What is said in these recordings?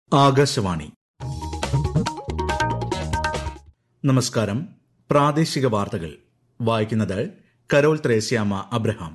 ആകാശവാണി നമസ്കാരം പ്രാദേശിക വാർത്തകൾ വായിക്കുന്നത് കരോൾ ത്രേസ്യാമ അബ്രഹാം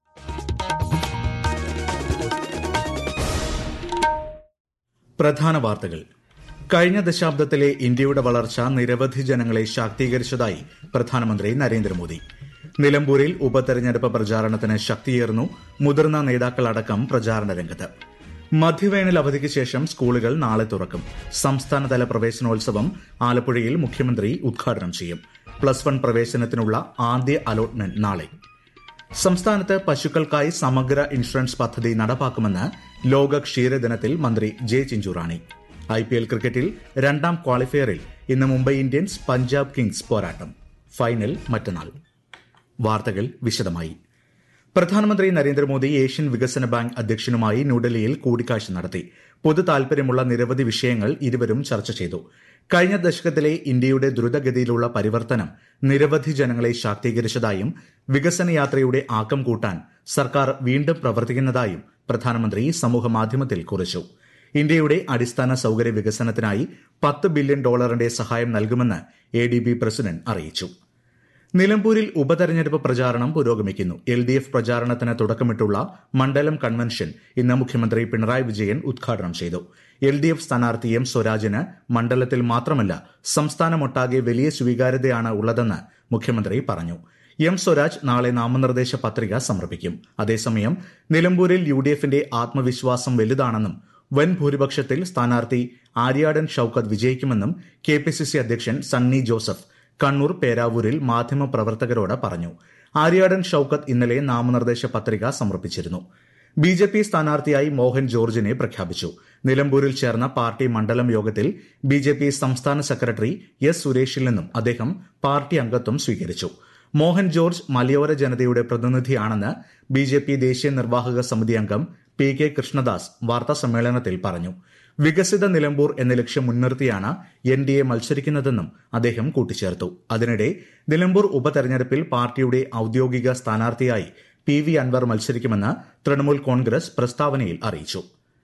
പ്രധാന വാർത്തകൾ കഴിഞ്ഞ ദശാബ്ദത്തിലെ ഇന്ത്യയുടെ വളർച്ച നിരവധി ജനങ്ങളെ ശാക്തീകരിച്ചതായി പ്രധാനമന്ത്രി നരേന്ദ്രമോദി നിലമ്പൂരിൽ ഉപതെരഞ്ഞെടുപ്പ് പ്രചാരണത്തിന് ശക്തിയേറുന്നു മുതിർന്ന നേതാക്കളടക്കം പ്രചാരണ രംഗത്ത് മധ്യവേനൽ അവധിക്ക് ശേഷം സ്കൂളുകൾ നാളെ തുറക്കും സംസ്ഥാനതല പ്രവേശനോത്സവം ആലപ്പുഴയിൽ മുഖ്യമന്ത്രി ഉദ്ഘാടനം ചെയ്യും പ്ലസ് വൺ പ്രവേശനത്തിനുള്ള ആദ്യ അലോട്ട്മെന്റ് നാളെ സംസ്ഥാനത്ത് പശുക്കൾക്കായി സമഗ്ര ഇൻഷുറൻസ് പദ്ധതി നടപ്പാക്കുമെന്ന് ലോക ക്ഷീരദിനത്തിൽ മന്ത്രി J Chinchurani I P L ക്രിക്കറ്റിൽ രണ്ടാം ക്വാളിഫയറിൽ ഇന്ന് മുംബൈ ഇന്ത്യൻസ് പഞ്ചാബ് കിങ്സ് പോരാട്ടം ഫൈനൽ മറ്റന്നാൾ വാർത്തകൾ വിശദമായി പ്രധാനമന്ത്രി നരേന്ദ്രമോദി ഏഷ്യൻ വികസന ബാങ്ക് അധ്യക്ഷനുമായി ന്യൂഡൽഹിയിൽ കൂടിക്കാഴ്ച നടത്തി പൊതു താൽപര്യമുള്ള നിരവധി വിഷയങ്ങൾ ഇരുവരും ചർച്ച ചെയ്തു കഴിഞ്ഞ ദശകത്തിലെ ഇന്ത്യയുടെ ദ്രുതഗതിയിലുള്ള പരിവർത്തനം നിരവധി ജനങ്ങളെ ശാക്തീകരിച്ചതായും വികസന യാത്രയുടെ ആക്കം കൂട്ടാൻ സർക്കാർ വീണ്ടും പ്രവർത്തിക്കുന്നതായും പ്രധാനമന്ത്രി സമൂഹമാധ്യമത്തിൽ കുറിച്ചു ഇന്ത്യയുടെ അടിസ്ഥാന സൌകര്യ വികസനത്തിനായി പത്ത് ബില്യൺ ഡോളറിന്റെ സഹായം നൽകുമെന്ന് എ ഡി ബി പ്രസിഡന്റ് അറിയിച്ചു നിലമ്പൂരിൽ ഉപതെരഞ്ഞെടുപ്പ് പ്രചാരണം പുരോഗമിക്കുന്നു എൽ ഡി എഫ് പ്രചാരണത്തിന് തുടക്കമിട്ടുള്ള മണ്ഡലം കൺവെൻഷൻ ഇന്ന് മുഖ്യമന്ത്രി പിണറായി വിജയൻ ഉദ്ഘാടനം ചെയ്തു എൽ ഡി എഫ് സ്ഥാനാർത്ഥി എം സ്വരാജിന് മണ്ഡലത്തിൽ മാത്രമല്ല സംസ്ഥാനമൊട്ടാകെ വലിയ സ്വീകാര്യതയാണ് ഉള്ളതെന്ന് മുഖ്യമന്ത്രി പറഞ്ഞു എം സ്വരാജ് നാളെ നാമനിർദ്ദേശ പത്രിക സമർപ്പിക്കും അതേസമയം നിലമ്പൂരിൽ യു ഡി എഫിന്റെ ആത്മവിശ്വാസം വലുതാണെന്നും വൻ ഭൂരിപക്ഷത്തിൽ സ്ഥാനാർത്ഥി ആര്യാടൻ ഷൌക്കത്ത് വിജയിക്കുമെന്നും കെ പി സി സി അധ്യക്ഷൻ സണ്ണി ജോസഫ് കണ്ണൂർ പേരാവൂരിൽ മാധ്യമപ്രവർത്തകരോട് പറഞ്ഞു ആര്യാടൻ ഷൌക്കത്ത് ഇന്നലെ നാമനിർദ്ദേശ പത്രിക സമർപ്പിച്ചിരുന്നു ബി ജെ പി സ്ഥാനാർത്ഥിയായി മോഹൻ ജോർജിനെ പ്രഖ്യാപിച്ചു നിലമ്പൂരിൽ ചേർന്ന പാർട്ടി മണ്ഡലം യോഗത്തിൽ ബി ജെ പി സംസ്ഥാന സെക്രട്ടറി എസ് സുരേഷിൽ നിന്നും അദ്ദേഹം പാർട്ടി അംഗത്വം സ്വീകരിച്ചു മോഹൻ ജോർജ് മലയോര ജനതയുടെ പ്രതിനിധിയാണെന്ന് ബി ജെ പി ദേശീയ നിർവാഹക സമിതി അംഗം പി കെ കൃഷ്ണദാസ് വാർത്താ സമ്മേളനത്തിൽ പറഞ്ഞു വികസിത നിലമ്പൂർ എന്ന ലക്ഷ്യം മുൻനിർത്തിയാണ് എൻ ഡി എ മത്സരിക്കുന്നതെന്നും അദ്ദേഹം കൂട്ടിച്ചേർത്തു അതിനിടെ നിലമ്പൂർ ഉപതെരഞ്ഞെടുപ്പിൽ പാർട്ടിയുടെ ഔദ്യോഗിക സ്ഥാനാർത്ഥിയായി പി വി അൻവർ മത്സരിക്കുമെന്ന് തൃണമൂൽ കോൺഗ്രസ് പ്രസ്താവനയിൽ അറിയിച്ചു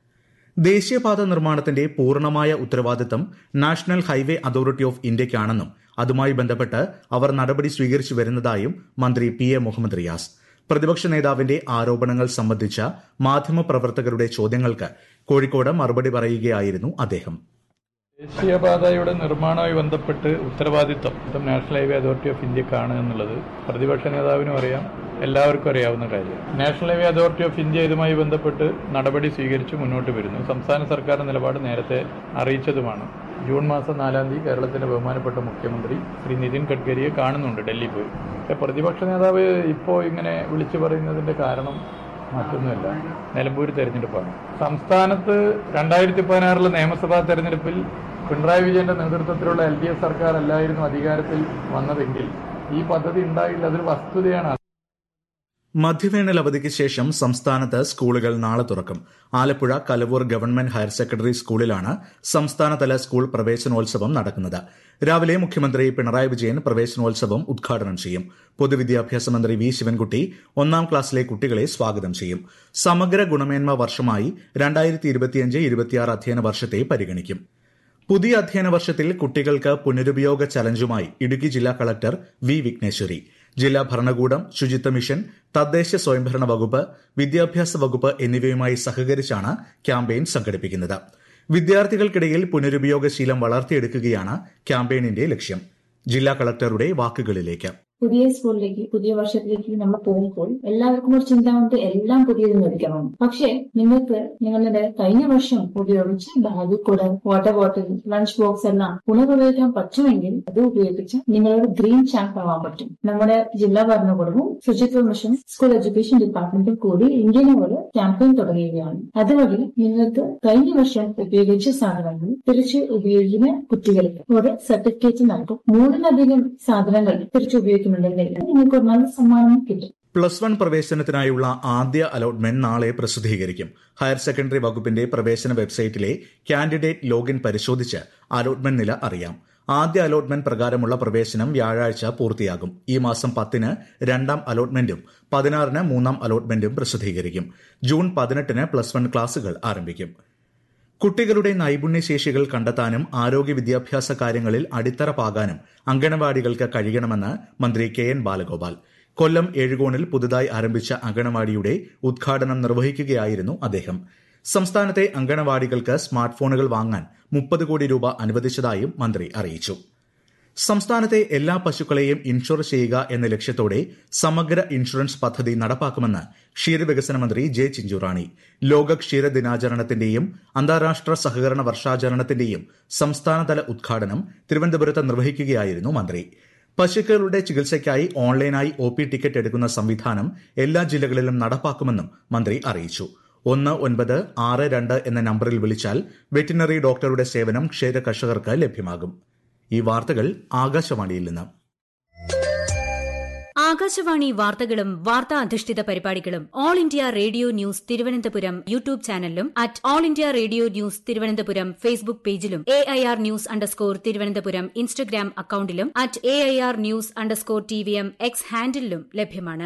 ദേശീയപാത നിർമ്മാണത്തിന്റെ പൂർണ്ണമായ ഉത്തരവാദിത്തം നാഷണൽ ഹൈവേ അതോറിറ്റി ഓഫ് ഇന്ത്യയ്ക്കാണെന്നും അതുമായി ബന്ധപ്പെട്ട് അവർ നടപടി സ്വീകരിച്ചു വരുന്നതായും മന്ത്രി പി എ മുഹമ്മദ് റിയാസ് പ്രതിപക്ഷ നേതാവിന്റെ ആരോപണങ്ങൾ സംബന്ധിച്ച മാധ്യമപ്രവർത്തകരുടെ ചോദ്യങ്ങൾക്ക് കോഴിക്കോട് മറുപടി പറയുകയായിരുന്നു അദ്ദേഹം ദേശീയപാതയുടെ നിർമ്മാണവുമായി ബന്ധപ്പെട്ട് ഉത്തരവാദിത്വം നാഷണൽ ഹൈവേ അതോറിറ്റി ഓഫ് ഇന്ത്യക്കാണ് എന്നുള്ളത് പ്രതിപക്ഷ നേതാവിനും അറിയാം എല്ലാവർക്കും അറിയാവുന്ന കാര്യം National Highway Authority of India ഇതുമായി ബന്ധപ്പെട്ട് നടപടി സ്വീകരിച്ച് മുന്നോട്ട് വരുന്നു സംസ്ഥാന സർക്കാർ നിലപാട് നേരത്തെ അറിയിച്ചതുമാണ് ജൂൺ മാസം നാലാം തീയതി കേരളത്തിന്റെ ബഹുമാനപ്പെട്ട മുഖ്യമന്ത്രി ശ്രീ നിതിൻ ഗഡ്കരിയെ കാണുന്നുണ്ട് ഡൽഹി പോയി പക്ഷെ പ്രതിപക്ഷ നേതാവ് ഇപ്പോൾ ഇങ്ങനെ വിളിച്ചു പറയുന്നതിന്റെ കാരണം മറ്റൊന്നുമല്ല നിലമ്പൂർ തെരഞ്ഞെടുപ്പാണ് സംസ്ഥാനത്ത് രണ്ടായിരത്തി പതിനാറിലെ നിയമസഭാ തെരഞ്ഞെടുപ്പിൽ പിണറായി വിജയന്റെ നേതൃത്വത്തിലുള്ള എൽ ഡി എഫ് സർക്കാർ അല്ലായിരുന്നു അധികാരത്തിൽ വന്നതെങ്കിൽ ഈ പദ്ധതി ഉണ്ടായില്ല അതൊരു വസ്തുതയാണ് മധ്യവേനൽ അവധിക്ക് ശേഷം സംസ്ഥാനത്ത് സ്കൂളുകൾ നാളെ തുറക്കും Alappuzha Kalavoor government higher secondary സ്കൂളിലാണ് സംസ്ഥാനതല സ്കൂൾ പ്രവേശനോത്സവം നടക്കുന്നത് രാവിലെ മുഖ്യമന്ത്രി പിണറായി വിജയൻ പ്രവേശനോത്സവം ഉദ്ഘാടനം ചെയ്യും പൊതുവിദ്യാഭ്യാസ മന്ത്രി വി ശിവൻകുട്ടി ഒന്നാം ക്ലാസ്സിലെ കുട്ടികളെ സ്വാഗതം ചെയ്യും സമഗ്ര ഗുണമേന്മ വർഷമായി രണ്ടായിരത്തി ഇരുപത്തിയഞ്ച് ഇരുപത്തിയാറ് അധ്യയന വർഷത്തെ പരിഗണിക്കും പുതിയ അധ്യയന വർഷത്തിൽ കുട്ടികൾക്ക് പുനരുപയോഗ ചലഞ്ചുമായി ഇടുക്കി ജില്ലാ കളക്ടർ വി വിഘ്നേശ്വരി ജില്ലാ ഭരണകൂടം ശുചിത്വ മിഷൻ തദ്ദേശ സ്വയംഭരണ വകുപ്പ് വിദ്യാഭ്യാസ വകുപ്പ് എന്നിവയുമായി സഹകരിച്ചാണ് ക്യാമ്പയിൻ സംഘടിപ്പിക്കുന്നത് വിദ്യാർത്ഥികൾക്കിടയിൽ പുനരുപയോഗശീലം വളർത്തിയെടുക്കുകയാണ് ക്യാമ്പയിനിന്റെ ലക്ഷ്യം ജില്ലാ കളക്ടറുടെ വാക്കുകളിലേക്ക് പുതിയ സ്കൂളിലേക്ക് പുതിയ വർഷത്തിലേക്ക് നമ്മൾ പോകുമ്പോൾ എല്ലാവർക്കും ഒരു ചിന്ത കൊണ്ട് എല്ലാം പുതിയത് മേടിക്കണം പക്ഷേ നിങ്ങൾക്ക് നിങ്ങളുടെ കഴിഞ്ഞ വർഷം ഉപയോഗിച്ച ബാഗ് കൂടെ വാട്ടർ ബോട്ടിൽ ലഞ്ച് ബോക്സ് എല്ലാം പുനരുപയോഗിക്കാൻ പറ്റുമെങ്കിൽ അത് ഉപയോഗിച്ച് നിങ്ങളൊരു ഗ്രീൻ ചാമ്പ് ആവാൻ പറ്റും നമ്മുടെ ജില്ലാ ഭരണകൂടവും ശുചിത്വ മിഷൻ സ്കൂൾ എഡ്യൂക്കേഷൻ ഡിപ്പാർട്ട്മെന്റും കൂടി ഇന്ത്യനെ ഒരു ക്യാമ്പയിൻ തുടങ്ങുകയാണ് അതുവഴി നിങ്ങൾക്ക് കഴിഞ്ഞ വർഷം ഉപയോഗിച്ച സാധനങ്ങൾ തിരിച്ച് ഉപയോഗിക്കുന്ന കുട്ടികൾക്ക് ഒരു സർട്ടിഫിക്കറ്റ് നൽകും മൂന്നിലധികം സാധനങ്ങൾ തിരിച്ചു ഉപയോഗിക്കും ഉണ്ടെങ്കിൽ നിങ്ങൾക്ക് ഒരു നല്ല സമ്മാനം കിട്ടും പ്ലസ് വൺ പ്രവേശനത്തിനായുള്ള ആദ്യ അലോട്ട്മെന്റ് നാളെ പ്രസിദ്ധീകരിക്കും ഹയർ സെക്കൻഡറി വകുപ്പിന്റെ പ്രവേശന വെബ്സൈറ്റിലെ കാൻഡിഡേറ്റ് ലോഗിൻ പരിശോധിച്ച് അലോട്ട്മെന്റ് നില അറിയാം ആദ്യ അലോട്ട്മെന്റ് പ്രകാരമുള്ള പ്രവേശനം വ്യാഴാഴ്ച പൂർത്തിയാകും ഈ മാസം പത്തിന് രണ്ടാം അലോട്ട്മെന്റും പതിനാറിന് മൂന്നാം അലോട്ട്മെന്റും പ്രസിദ്ധീകരിക്കും ജൂൺ പതിനെട്ടിന് പ്ലസ് വൺ ക്ലാസുകൾ ആരംഭിക്കും കുട്ടികളുടെ നൈപുണ്യശേഷികൾ കണ്ടെത്താനും ആരോഗ്യ വിദ്യാഭ്യാസ കാര്യങ്ങളിൽ അടിത്തറ പാകാനും അങ്കണവാടികൾക്ക് കഴിയണമെന്ന് മന്ത്രി കെ എൻ ബാലഗോപാൽ കൊല്ലം ഏഴുകോണിൽ പുതുതായി ആരംഭിച്ച അങ്കണവാടിയുടെ ഉദ്ഘാടനം നിർവഹിക്കുകയായിരുന്നു അദ്ദേഹം സംസ്ഥാനത്തെ അങ്കണവാടികൾക്ക് സ്മാർട്ട് ഫോണുകൾ വാങ്ങാൻ മുപ്പത് കോടി രൂപ അനുവദിച്ചതായും മന്ത്രി അറിയിച്ചു സംസ്ഥാനത്തെ എല്ലാ പശുക്കളെയും ഇൻഷുർ ചെയ്യുക എന്ന ലക്ഷ്യത്തോടെ സമഗ്ര ഇൻഷുറൻസ് പദ്ധതി നടപ്പാക്കുമെന്ന് ക്ഷീരവികസന മന്ത്രി ജെ ചിഞ്ചുറാണി ലോക ക്ഷീര ദിനാചരണത്തിന്റെയും അന്താരാഷ്ട്ര സഹകരണ വർഷാചരണത്തിന്റെയും സംസ്ഥാനതല ഉദ്ഘാടനം തിരുവനന്തപുരത്ത് നിർവഹിക്കുകയായിരുന്നു മന്ത്രി പശുക്കളുടെ ചികിത്സയ്ക്കായി ഓൺലൈനായി ഒ പി ടിക്കറ്റ് എടുക്കുന്ന സംവിധാനം എല്ലാ ജില്ലകളിലും നടപ്പാക്കുമെന്നും മന്ത്രി അറിയിച്ചു ഒന്ന് ഒൻപത് ആറ് രണ്ട് എന്ന നമ്പറിൽ വിളിച്ചാൽ വെറ്റിനറി ഡോക്ടറുടെ സേവനം ക്ഷീര കർഷകർക്ക് ലഭ്യമാകും ഈ വാർത്തകൾ ആകാശവാണിയിൽ നിന്ന് ആകാശവാണി വാർത്തകളും വാർത്താ അധിഷ്ഠിത പരിപാടികളും All India Radio News Thiruvananthapuram YouTube ചാനലിലും at All India Radio News Thiruvananthapuram Facebook പേജിലും A I R news underscore Thiruvananthapuram Instagram അക്കൌണ്ടിലും at A I R news underscore T V M X ഹാൻഡിലും ലഭ്യമാണ്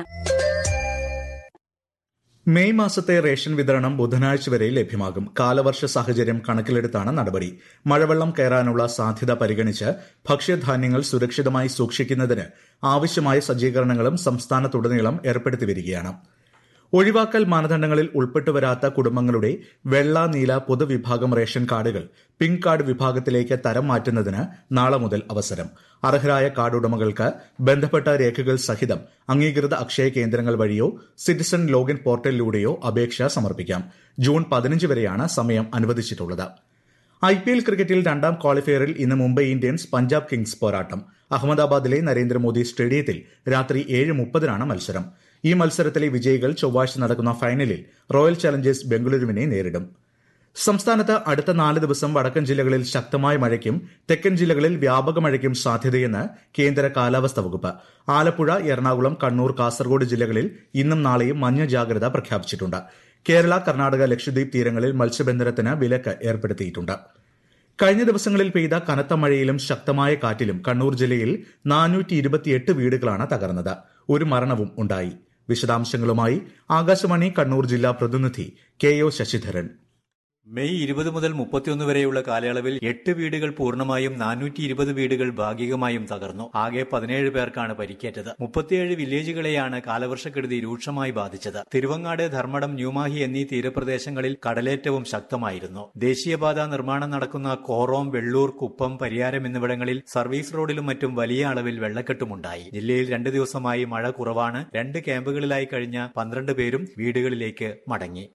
മെയ് മാസത്തെ റേഷൻ വിതരണം ബുധനാഴ്ച വരെ ലഭ്യമാകും കാലവർഷ സാഹചര്യം കണക്കിലെടുത്താണ് നടപടി മഴവെള്ളം കയറാനുള്ള സാധ്യത പരിഗണിച്ച് ഭക്ഷ്യധാന്യങ്ങൾ സുരക്ഷിതമായി സൂക്ഷിക്കുന്നതിന് ആവശ്യമായ സജ്ജീകരണങ്ങളും സംസ്ഥാനത്തുടനീളം ഏർപ്പെടുത്തി വരികയാണ് ഒഴിവാക്കൽ മാനദണ്ഡങ്ങളിൽ ഉൾപ്പെട്ടുവരാത്ത കുടുംബങ്ങളുടെ വെള്ള നീല പൊതുവിഭാഗം റേഷൻ കാർഡുകൾ പിങ്ക് കാർഡ് വിഭാഗത്തിലേക്ക് തരം മാറ്റുന്നതിന് നാളെ മുതൽ അവസരം അർഹരായ കാർഡ് ഉടമകൾക്ക് ബന്ധപ്പെട്ട രേഖകൾ സഹിതം അംഗീകൃത അക്ഷയ കേന്ദ്രങ്ങൾ വഴിയോ സിറ്റിസൺ ലോഗിൻ പോർട്ടലിലൂടെയോ അപേക്ഷ സമർപ്പിക്കാം ജൂൺ പതിനഞ്ച് വരെയാണ് സമയം അനുവദിച്ചിട്ടുള്ളത് ഐ പി എൽ ക്രിക്കറ്റിൽ രണ്ടാം ക്വാളിഫയറിൽ ഇന്ന് മുംബൈ ഇന്ത്യൻസ് പഞ്ചാബ് കിങ്സ് പോരാട്ടം അഹമ്മദാബാദിലെ നരേന്ദ്രമോദി സ്റ്റേഡിയത്തിൽ രാത്രി ഏഴ് മുപ്പതിനാണ് മത്സരം ഈ മത്സരത്തിലെ വിജയികൾ ചൊവ്വാഴ്ച നടക്കുന്ന ഫൈനലിൽ റോയൽ ചലഞ്ചേഴ്സ് ബംഗളൂരുവിനെ നേരിടും സംസ്ഥാനത്ത് അടുത്ത നാല് ദിവസം വടക്കൻ ജില്ലകളിൽ ശക്തമായ മഴയ്ക്കും തെക്കൻ ജില്ലകളിൽ വ്യാപക മഴയ്ക്കും സാധ്യതയെന്ന് കേന്ദ്ര കാലാവസ്ഥാ വകുപ്പ് ആലപ്പുഴ എറണാകുളം കണ്ണൂർ കാസർഗോഡ് ജില്ലകളിൽ ഇന്നും നാളെയും മഞ്ഞ ജാഗ്രത പ്രഖ്യാപിച്ചിട്ടുണ്ട് കേരള കർണാടക ലക്ഷദ്വീപ് തീരങ്ങളിൽ മത്സ്യബന്ധനത്തിന് വിലക്ക് ഏർപ്പെടുത്തിയിട്ടുണ്ട് കഴിഞ്ഞ ദിവസങ്ങളിൽ പെയ്ത കനത്ത മഴയിലും ശക്തമായ കാറ്റിലും കണ്ണൂർ ജില്ലയിൽ നാനൂറ്റി ഇരുപത്തിയെട്ട് വീടുകളാണ് തകർന്നത് ഒരു മരണവും ഉണ്ടായി വിശദാംശങ്ങളുമായി ആകാശവാണി കണ്ണൂർ ജില്ലാ പ്രതിനിധി കെ ഒ ശശിധരൻ മെയ് ഇരുപത് മുതൽ മുപ്പത്തിയൊന്ന് വരെയുള്ള കാലയളവിൽ എട്ട് വീടുകൾ പൂർണ്ണമായും നാനൂറ്റി ഇരുപത് വീടുകൾ ഭാഗികമായും തകർന്നു ആകെ പതിനേഴ് പേർക്കാണ് പരിക്കേറ്റത് മുപ്പത്തിയേഴ് വില്ലേജുകളെയാണ് കാലവർഷക്കെടുതി രൂക്ഷമായി ബാധിച്ചത് തിരുവങ്ങാട് ധർമ്മടം ന്യൂമാഹി എന്നീ തീരപ്രദേശങ്ങളിൽ കടലേറ്റവും ശക്തമായിരുന്നു ദേശീയപാത നിർമ്മാണം നടക്കുന്ന കോറോം വെള്ളൂർ കുപ്പം പരിയാരം എന്നിവിടങ്ങളിൽ സർവീസ് റോഡിലും മറ്റും വലിയ അളവിൽ വെള്ളക്കെട്ടുമുണ്ടായി ജില്ലയിൽ രണ്ട് ദിവസമായി മഴ കുറവാണ് രണ്ട് ക്യാമ്പുകളിലായി കഴിഞ്ഞ പന്ത്രണ്ട് പേരും വീടുകളിലേക്ക് മടങ്ങി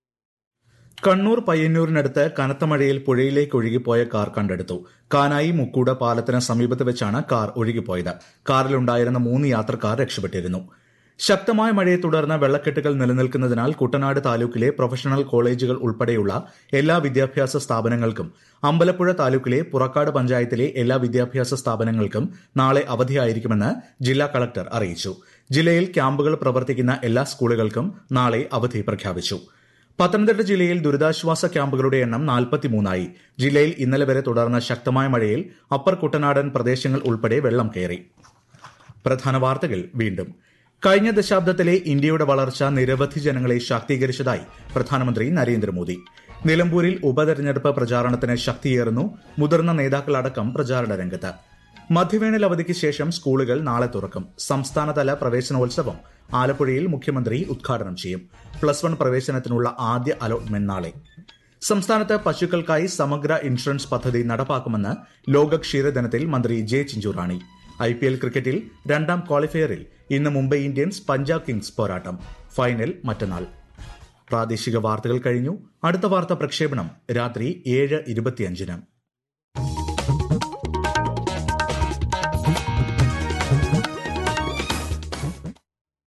കണ്ണൂർ പയ്യന്നൂരിനടുത്ത് കനത്ത മഴയിൽ പുഴയിലേക്ക് ഒഴുകിപ്പോയ കാർ കണ്ടെടുത്തു കാനായി മുക്കൂട പാലത്തിന് സമീപത്ത് വെച്ചാണ് കാർ ഒഴുകിപ്പോയത് കാറിലുണ്ടായിരുന്ന മൂന്ന് യാത്രക്കാർ രക്ഷപ്പെട്ടിരുന്നു ശക്തമായ മഴയെ തുടർന്ന് വെള്ളക്കെട്ടുകൾ നിലനിൽക്കുന്നതിനാൽ കുട്ടനാട് താലൂക്കിലെ പ്രൊഫഷണൽ കോളേജുകൾ ഉൾപ്പെടെയുള്ള എല്ലാ വിദ്യാഭ്യാസ സ്ഥാപനങ്ങൾക്കും അമ്പലപ്പുഴ താലൂക്കിലെ പുറക്കാട് പഞ്ചായത്തിലെ എല്ലാ വിദ്യാഭ്യാസ സ്ഥാപനങ്ങൾക്കും നാളെ അവധിയായിരിക്കുമെന്ന് ജില്ലാ കളക്ടർ അറിയിച്ചു ജില്ലയിൽ ക്യാമ്പുകൾ പ്രവർത്തിക്കുന്ന എല്ലാ സ്കൂളുകൾക്കും നാളെ അവധി പ്രഖ്യാപിച്ചു പത്തനംതിട്ട ജില്ലയിൽ ദുരിതാശ്വാസ ക്യാമ്പുകളുടെ എണ്ണം നാൽപ്പത്തിമൂന്നായി ജില്ലയിൽ ഇന്നലെ വരെ തുടർന്ന ശക്തമായ മഴയിൽ അപ്പർ കുട്ടനാടൻ പ്രദേശങ്ങൾ ഉൾപ്പെടെ വെള്ളം കയറി പ്രധാന വാർത്തകൾ വീണ്ടും കഴിഞ്ഞ ദശാബ്ദത്തിലെ ഇന്ത്യയുടെ വളർച്ച നിരവധി ജനങ്ങളെ ശാക്തീകരിച്ചതായി പ്രധാനമന്ത്രി നരേന്ദ്രമോദി നിലമ്പൂരിൽ ഉപതെരഞ്ഞെടുപ്പ് പ്രചാരണത്തിന് ശക്തിയേറുന്നു മുതിർന്ന നേതാക്കളടക്കം പ്രചാരണ രംഗത്ത് മധ്യവേനൽ അവധിക്ക് ശേഷം സ്കൂളുകൾ നാളെ തുറക്കും സംസ്ഥാനതല പ്രവേശനോത്സവം ആലപ്പുഴയിൽ മുഖ്യമന്ത്രി ഉദ്ഘാടനം ചെയ്യും പ്ലസ് വൺ പ്രവേശനത്തിനുള്ള ആദ്യ അലോട്ട്മെന്റ് നാളെ സംസ്ഥാനത്ത് പശുക്കൾക്കായി സമഗ്ര ഇൻഷുറൻസ് പദ്ധതി നടപ്പാക്കുമെന്ന് ലോക ക്ഷീരദിനത്തിൽ മന്ത്രി J Chinchurani I P L ക്രിക്കറ്റിൽ രണ്ടാം ക്വാളിഫയറിൽ ഇന്ന് മുംബൈ ഇന്ത്യൻസ് പഞ്ചാബ് കിങ്സ് പോരാട്ടം ഫൈനൽ മറ്റന്നാൾ പ്രാദേശിക വാർത്തകൾ കഴിഞ്ഞു അടുത്ത വാർത്ത പ്രക്ഷേപണം രാത്രി ഏഴ് ഇരുപത്തിയഞ്ചിന്